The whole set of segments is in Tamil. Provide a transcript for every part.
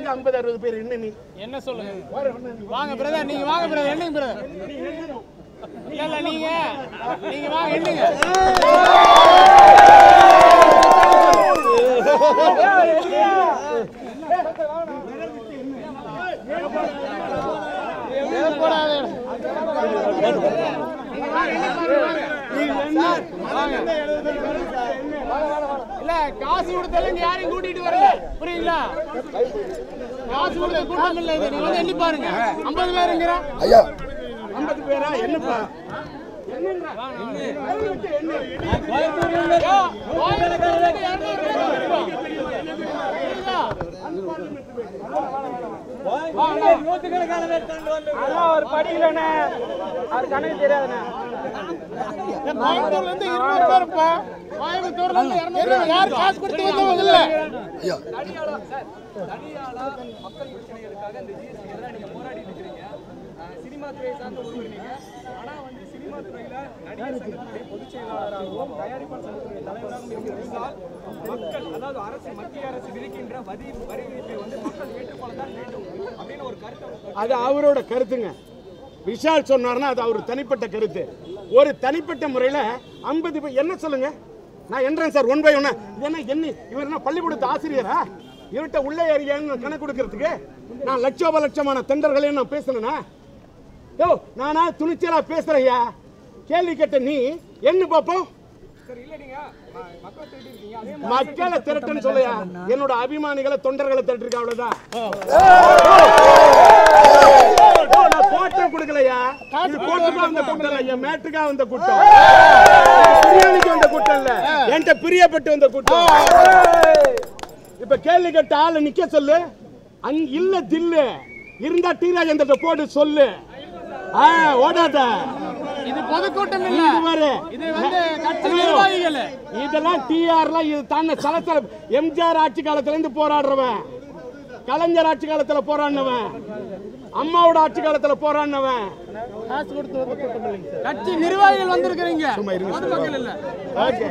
ஐம்பது அறுபது பேர் என்ன நீ என்ன சொல்லுங்க வாங்க பிரதர் நீங்க வாங்க பிரதர் என்னங்க பிரதர் இல்ல இல்ல நீங்க நீங்க வாங்க என்னங்க இல்ல காசு கொடுத்தாலும் இங்க யாரையும் கூட்டிட்டு வரல புரியுங்களா காசு கொடுத்த கூட்டம் இல்ல இது நீங்க வந்து எண்ணி பாருங்க ஐம்பது பேருங்கிற ஐயா ஐம்பது பேரா என்னப்பா ஒரு படிக்கலண்ணே அவர் கணக்கு தெரியாதுண்ணே கோயம்புத்தூர்ல இருந்து இருநூறு பேர் இப்ப கோயம்புத்தூர்ல இருந்து இருநூறு பேர் யார் காசு கொடுத்து வந்தவங்க இல்ல ஐயா தனியாளா மக்கள் பிரச்சனைகளுக்காக இந்த ஜிஎஸ்டி எதிராக நீங்க போராடிட்டு இருக்கிறீங்க அஹ் சினிமா துறை சார்ந்த ஒருவர் நீங்க ஆனா வந்து சினிமா துறையில நடிகர் சங்கத்துடைய பொதுச் செயலாளராகவும் தயாரிப்பாளர் சங்கத்துடைய தலைவராகவும் இருக்கிறீர்கள் மக்கள் அதாவது அரசு மத்திய அரசு விதிக்கின்ற வரி வரி விதிப்பை வந்து மக்கள் ஏற்றுக்கொள்ளத்தான் வேண்டும் அப்படின்னு ஒரு கருத்தை அது அவரோட கருத்துங்க விஷால் சொன்னார்னா அது அவர் தனிப்பட்ட கருத்து ஒரு தனிப்பட்ட முறையில் ஐம்பது பேர் என்ன சொல்லுங்க நான் என்றேன் சார் ஒன் பை ஒன்னு என்ன என்ன இவர் என்ன பள்ளிக்கூடத்து ஆசிரியரா இவர்கிட்ட உள்ளே ஏறியான்னு கணக்கு கொடுக்கறதுக்கு நான் லட்சோப லட்சமான தெண்டர்களையும் நான் பேசணும்னா யோ நானா துணிச்சலா பேசுறையா கேள்வி கேட்ட நீ என்ன பார்ப்போம் சரி இல்ல நீங்க ம- மக்களை திரட்டி இருக்கீங்க அதே மக்களை திரட்டுன்னு சொல்லையா என்னோட அபிமானிகளை தொண்டர்களை திரட்டிருக்க அவ்வளவுதான் ஓ, நான் போட்டோ கொடுக்கலையா இது போட்டுக்கா வந்த கூட்டம் இல்ல என் மேட்டுக்கா வந்த கூட்டம் பிரியாணிக்கு வந்த கூட்டம் இல்ல என்கிட்ட பிரியப்பட்டு வந்த கூட்டம் இப்ப கேள்வி கேட்ட ஆளு நிக்க சொல்லு அங்க இல்ல தில்லு இருந்தா டி ராஜேந்திர போட்டு சொல்லு ஆ ஓடாத இது பொதுக்கூட்டம் இல்ல இது பாரு. இது வந்து கட்சி நிர்வாகிகள் இதெல்லாம் டிஆர்ல இது தானே சலசல எம்ஜிஆர் ஆட்சி காலத்துல இருந்து போராடுறவன் கலைஞர் ஆட்சி காலத்துல போராடினவன் அம்மாவோட ஆட்சி காலத்துல போராடினவன் காசு கொடுத்து வந்து கூட்டம் இல்லைங்க சார் கட்சி நிர்வாகிகள் வந்திருக்கிறீங்க பொதுமக்கள் இல்ல ஓகே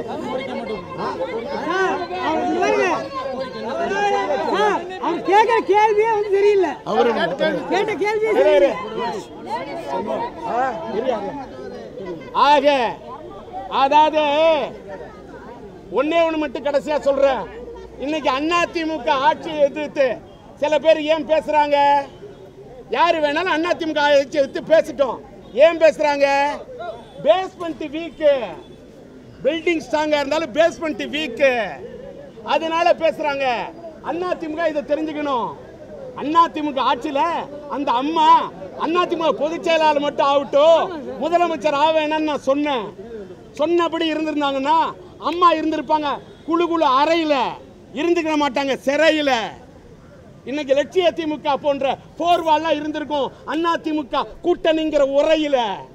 அவர் கேட்கிற கேள்வியே வந்து சரியில்லை அவரு கேட்ட கேள்வியே இரு, இரு. ஆ, இரு. ஆக அதாவது ஒன்னே ஒண்ணு மட்டும் கடைசியா சொல்றேன் இன்னைக்கு அதிமுக ஆட்சியை எதிர்த்து சில பேர் ஏன் பேசுறாங்க யாரு வேணாலும் அதிமுக ஆட்சியை எதிர்த்து பேசிட்டோம் ஏன் பேசுறாங்க பேஸ்மெண்ட் வீக்கு பில்டிங் ஸ்ட்ராங்கா இருந்தாலும் பேஸ்மெண்ட் வீக்கு அதனால பேசுறாங்க அதிமுக இதை தெரிஞ்சுக்கணும் அதிமுக ஆட்சியில அந்த அம்மா அதிமுக பொதுச் செயலாளர் மட்டும் ஆகட்டும் முதலமைச்சர் ஆக வேணாம்னு நான் சொன்னேன் சொன்னபடி இருந்திருந்தாங்கன்னா அம்மா இருந்திருப்பாங்க குழு குழு அறையில இருந்துக்க மாட்டாங்க சிறையில இன்னைக்கு லட்சிய திமுக போன்ற போர்வாலாம் இருந்திருக்கும் அண்ணா திமுக கூட்டணிங்கிற உரையில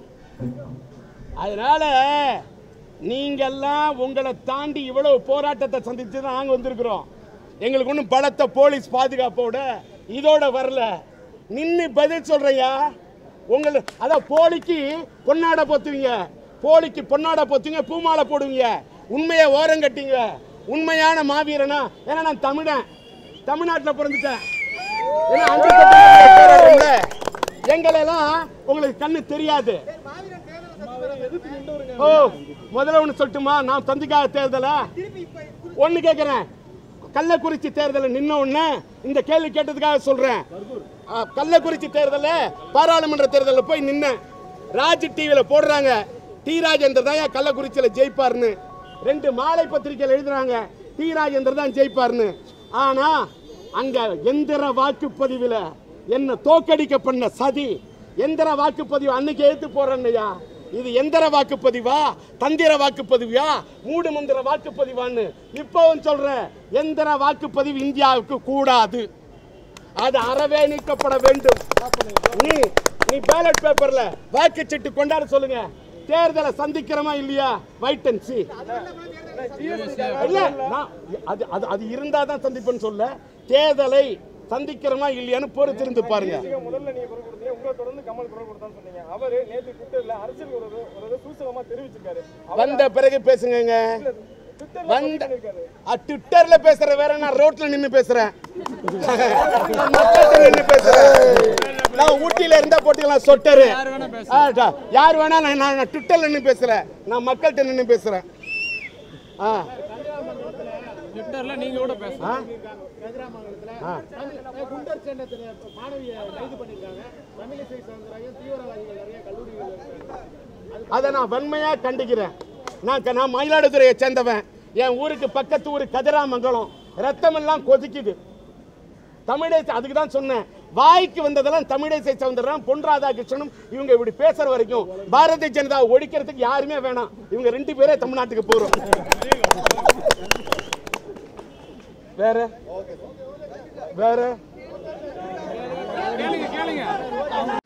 அதனால நீங்கெல்லாம் உங்களை தாண்டி இவ்வளவு போராட்டத்தை சந்திச்சு தான் நாங்க வந்திருக்கிறோம் எங்களுக்கு ஒன்றும் பலத்த போலீஸ் பாதுகாப்போட இதோட வரல நின்னு பதில் சொல்றையா உங்களை அதான் போலிக்கு பொன்னாடை போத்துவீங்க போலிக்கு பொன்னாடை போத்துவீங்க பூமாலை போடுவீங்க உண்மையை ஓரம் கட்டிங்க உண்மையான மாவீரனா ஏன்னா நான் தமிழன் தமிழ்நாட்டில் பிறந்துட்டேன் ஏன்னா அங்க போராடுறோம்ல எங்களெல்லாம் உங்களுக்கு கண்ணு தெரியாது ஓ முதல்ல ஒன்று சொல்லட்டுமா நான் தந்திக்காக தேர்தல ஒன்று கேட்குறேன் கள்ளக்குறிச்சி தேர்தலில் நின்ன உடனே இந்த கேள்வி கேட்டதுக்காக சொல்றேன் ஆ, கள்ளக்குறிச்சி தேர்தலில் பாராளுமன்ற தேர்தலில் போய் நின்னேன் ராஜ் டிவியில் போடுறாங்க டி ராஜேந்தர் தான் ஏன் கள்ளக்குறிச்சியில் ஜெயிப்பார்னு ரெண்டு மாலை பத்திரிக்கையில் எழுதுறாங்க டி ராஜேந்தர் தான் ஜெயிப்பார்னு ஆனா அங்க எந்திர வாக்குப்பதிவில் என்ன தோக்கடிக்க பண்ண சதி எந்திர வாக்குப்பதிவு அன்னைக்கு எடுத்து போறேன்னையா இது எந்திர வாக்குப்பதிவா தந்திர வாக்குப்பதிவா மூடு மந்திர வாக்குப்பதிவான்னு இப்பவும் சொல்றேன் எந்திர வாக்குப்பதிவு இந்தியாவுக்கு கூடாது அது அறவே நீக்கப்பட வேண்டும் நீ நீ பேலட் பேப்பர்ல வாக்குச்சீட்டு கொண்டாட சொல்லுங்க தேர்தலை சந்திக்கிறோமா இல்லையா வைட் அண்ட் சி இல்ல நான் அது அது அது இருந்தா தான் சந்திப்பேன்னு சொல்ல தேர்தலை சந்திக்கிறோமா இல்லையான்னு பொறுத்திருந்து பாருங்க முதல்ல நீங்க குரல் கொடுத்தீங்க உங்களை தொடர்ந்து கமல் குரல் கொடுத்தான்னு சொன்னீங்க அவரு நேற்று ட்விட்டர்ல அரசியல் ஒரு ஒரு சூசகமா தெரிவிச்சிருக்காரு வந்த பிறகு பேசுங்க வந்த அ, ட்விட்டர்ல பேசுற வேற நான் ரோட்ல நின்னு பேசுறேன் நான் மக்கள்கிட்ட நின்னு பேசுறேன் நான் ஊட்டியில இருந்தா போட்டுக்கலாம் சொட்டரு ஆ, டா. யார் வேணா நான் நான் ட்விட்டர்ல நின்னு பேசுறேன் நான் மக்கள்கிட்ட நின்னு பேசுறேன் ஆ ட்விட்டர்ல நீங்க கூட பேச ஆ ஆ குண்டர் சேண்டத்தில் மாணவியை கைது பண்ணியிருக்காங்க தமிழிசை சவுந்தரராஜன் தீவிரவாதிகள் நிறைய கல்லூரிகள் அதை நான் வன்மையா கண்டிக்கிறேன் நான் க- நான் மயிலாடுதுறையை சேர்ந்தவன் என் ஊருக்கு பக்கத்து ஊர் கதிராமங்கலம் ரத்தம் எல்லாம் கொதிக்குது தமிழேசை அதுக்கு தான் சொன்னேன் வாய்க்கு வந்ததெல்லாம் தமிழேசை சவுந்தரம் பொன் ராதாகிருஷ்ணனும் இவங்க இப்படி பேசுற வரைக்கும் பாரதிய ஜனதா ஒழிக்கிறதுக்கு யாருமே வேணாம் இவங்க ரெண்டு பேரே தமிழ்நாட்டுக்கு போறோம் வேற வேற கேளுங்க கேளுங்க